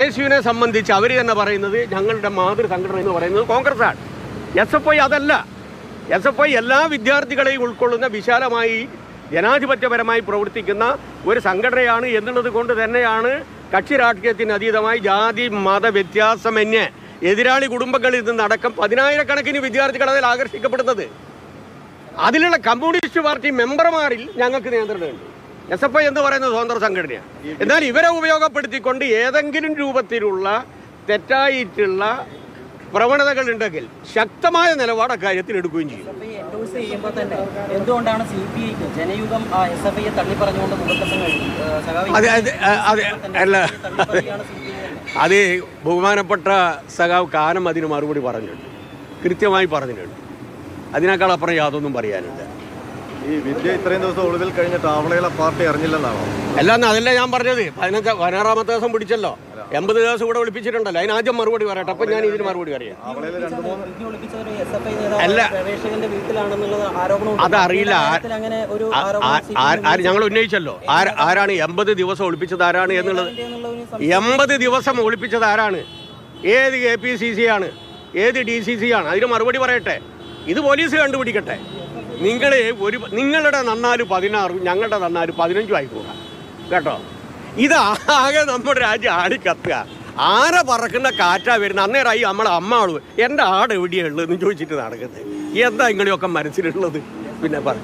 S യുവിനെ സംബന്ധിച്ച് അവർ തന്നെ പറയുന്നത് ഞങ്ങളുടെ മാതൃ സംഘടന എന്ന് പറയുന്നത് കോൺഗ്രസ്സാണ് എസ് എഫ് ഐ അതല്ല എസ് എഫ് ഐ എല്ലാ വിദ്യാർത്ഥികളെയും ഉൾക്കൊള്ളുന്ന വിശാലമായി ജനാധിപത്യപരമായി പ്രവർത്തിക്കുന്ന ഒരു സംഘടനയാണ് എന്നുള്ളത് കൊണ്ട് തന്നെയാണ് കക്ഷി രാഷ്ട്രീയത്തിന് അതീതമായി ജാതി മത വ്യത്യാസമന്യേ എതിരാളി കുടുംബങ്ങളിൽ നിന്നടക്കം പതിനായിരക്കണക്കിന് വിദ്യാർത്ഥികൾ അതിൽ ആകർഷിക്കപ്പെടുന്നത് അതിലുള്ള കമ്മ്യൂണിസ്റ്റ് പാർട്ടി മെമ്പർമാരിൽ ഞങ്ങൾക്ക് നിയന്ത്രണമുണ്ട് എസ് എഫ് ഐ എന്ന് പറയുന്നത് സ്വതന്ത്ര സംഘടനയാണ് എന്നാൽ ഇവരെ ഉപയോഗപ്പെടുത്തിക്കൊണ്ട് ഏതെങ്കിലും രൂപത്തിലുള്ള തെറ്റായിട്ടുള്ള പ്രവണതകൾ ഉണ്ടെങ്കിൽ ശക്തമായ നിലപാട് അക്കാര്യത്തിൽ എടുക്കുകയും ചെയ്യും എസ് എഫ് ഐ എൻഡോഴ്സ് ചെയ്യുമ്പോൾ തന്നെ എന്തുകൊണ്ടാണ് സി പി ഐക്ക് ജനയുഗം ആ എസ് എഫ് ഐയെ തള്ളി പറഞ്ഞുകൊണ്ട് മുഖത്തസം കഴിഞ്ഞു സഖാവ് അതെ അതെ അതെ അല്ല തള്ളിപ്പറയുകയാണ് സി പി ഐ തന്നെ അത് ബഹുമാനപ്പെട്ട സഖാവ് കാനം അതിന് മറുപടി പറഞ്ഞിട്ടുണ്ട് കൃത്യമായി പറഞ്ഞിട്ടുണ്ട് അതിനേക്കാൾ അപ്പുറം യാതൊന്നും പറയാനില്ല ഈ വിദ്യ ഇത്രയും ദിവസം ഒളിവിൽ കഴിഞ്ഞിട്ട് ആവളയിലെ പാർട്ടി അറിഞ്ഞില്ലെന്നാണോ അല്ലാന്ന് അതല്ല ഞാൻ പറഞ്ഞത് പതിനഞ്ച് പതിനാറാമത്തെ ദിവസം പിടിച്ചല്ലോ എൺപത് ദിവസം ഇവിടെ വിളിപ്പിച്ചിട്ടുണ്ടല്ലോ അതിന് ആദ്യം മറുപടി പറയട്ടെ അപ്പം ഞാൻ ഇതിന് മറുപടി പറയാം ആവളയിൽ രണ്ട് മൂന്ന് വിധി ഒളിപ്പിച്ചത് എസ് എഫ് ഐ അല്ല. നേതാവ് പ്രവേശകന്റെ വീട്ടിലാണെന്നുള്ളത് ആരോപണം അതറിയില്ല. അങ്ങനെ ഒരു ആ- ആ- ആ- ആര് ഞങ്ങൾ ഉന്നയിച്ചല്ലോ ആര് ആരാണ് എൺപത് ദിവസം ഒളിപ്പിച്ചത് ആരാണ് എന്നുള്ളത് എൺപത് ദിവസം ഒളിപ്പിച്ചത് ആരാണ് ഏത് കെ പി സി സി ആണ് ഏത് ഡി സി സി ആണ് അതിന് മറുപടി പറയട്ടെ ഇത് പോലീസ് കണ്ടുപിടിക്കട്ടെ നിങ്ങൾ ഒരു നിങ്ങളുടെ നന്നാല് പതിനാറും ഞങ്ങളുടെ നന്നാല് പതിനഞ്ചും ആയിക്കൂടാ കേട്ടോ ഇത് ആകെ നമ്മുടെ രാജ്യം ആടിക്കത്തുക ആരെ പറക്കുന്ന കാറ്റാ വരുന്നത് അന്നേരമായി നമ്മളെ അമ്മ ആള് എൻ്റെ ആട് എവിടെയാണ് ഉള്ളതെന്ന് ചോദിച്ചിട്ട് നടക്കുന്നത് എന്താ ഇങ്ങനെയൊക്കെ മനസ്സിലുള്ളത് പിന്നെ പറ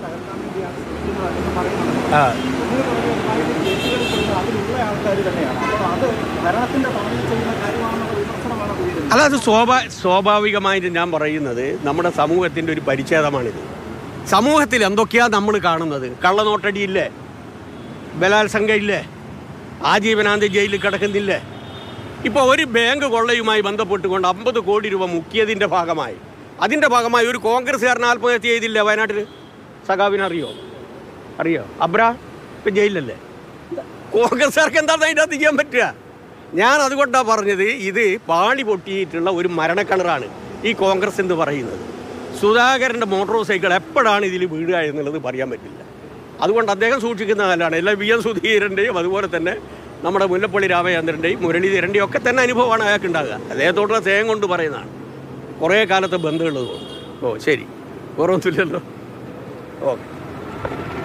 ആ അല്ല അത് സ്വാഭാ സ്വാഭാവികമായിട്ട് ഞാൻ പറയുന്നത് നമ്മുടെ സമൂഹത്തിൻ്റെ ഒരു പരിച്ഛേദമാണിത് സമൂഹത്തിൽ എന്തൊക്കെയാ നമ്മൾ കാണുന്നത് കള്ളനോട്ടടിയില്ലേ ബലാത്സംഗം ഇല്ലേ ആജീവനാന്ത ജയിലിൽ കിടക്കുന്നില്ലേ ഇപ്പോൾ ഒരു ബാങ്ക് കൊള്ളയുമായി ബന്ധപ്പെട്ടുകൊണ്ട് അമ്പത് കോടി രൂപ മുക്കിയതിൻ്റെ ഭാഗമായി അതിൻ്റെ ഭാഗമായി ഒരു കോൺഗ്രസ്സുകാരൻ ആത്മഹത്യ ചെയ്തില്ല വയനാട്ടിൽ സഖാവിന് അറിയോ അറിയോ അബ്ര ഇപ്പം ജയിലല്ലേ കോൺഗ്രസ്സുകാർക്ക് എന്താണ് അതിൻ്റെ അകത്ത് ചെയ്യാൻ പറ്റുക ഞാൻ അതുകൊണ്ടാണ് പറഞ്ഞത് ഇത് പാളി പൊട്ടിയിട്ടുള്ള ഒരു മരണക്കിണറാണ് ഈ കോൺഗ്രസ് എന്ന് പറയുന്നത് സുധാകരൻ്റെ മോട്ടോർ സൈക്കിൾ എപ്പോഴാണ് ഇതിൽ വീഴുക എന്നുള്ളത് പറയാൻ പറ്റില്ല അതുകൊണ്ട് അദ്ദേഹം സൂക്ഷിക്കുന്ന കാലമാണ് എല്ലാ വി എം സുധീരൻ്റെയും അതുപോലെ തന്നെ നമ്മുടെ മുല്ലപ്പള്ളി രാമചന്ദ്രൻ്റെയും മുരളീധരൻ്റെയും ഒക്കെ തന്നെ അനുഭവമാണ് അയാൾക്ക് ഉണ്ടാകുക അദ്ദേഹത്തോടുള്ള സ്നേഹം കൊണ്ട് പറയുന്നതാണ് കുറേ കാലത്തെ ബന്ധമുള്ളത് കൊണ്ട് ഓ ശരി ഓർമ്മത്തില്ലല്ലോ ഓക്കെ